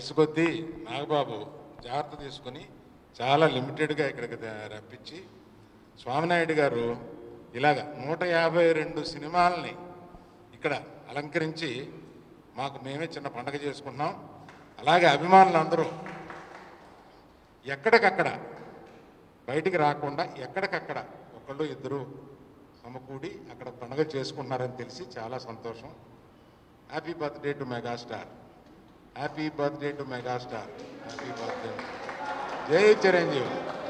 వయసు కొద్దీ నాగబాబు జాగ్రత్త తీసుకొని చాలా లిమిటెడ్గా ఇక్కడికి ద- రప్పించి స్వామినాయుడు గారు ఇలాగ నూట యాభై రెండు సినిమాలని ఇక్కడ అలంకరించి మాకు మేమే చిన్న పండగ చేసుకుంటున్నాం అలాగే అభిమానులు అందరూ ఎక్కడికక్కడ బయటికి రాకుండా ఎక్కడికక్కడ ఒకళ్ళు ఇద్దరు సమకూడి అక్కడ పండుగ చేసుకుంటున్నారని తెలిసి చాలా సంతోషం happy birthday to megastar happy birthday to megastar happy birthday జై చిరంజీవి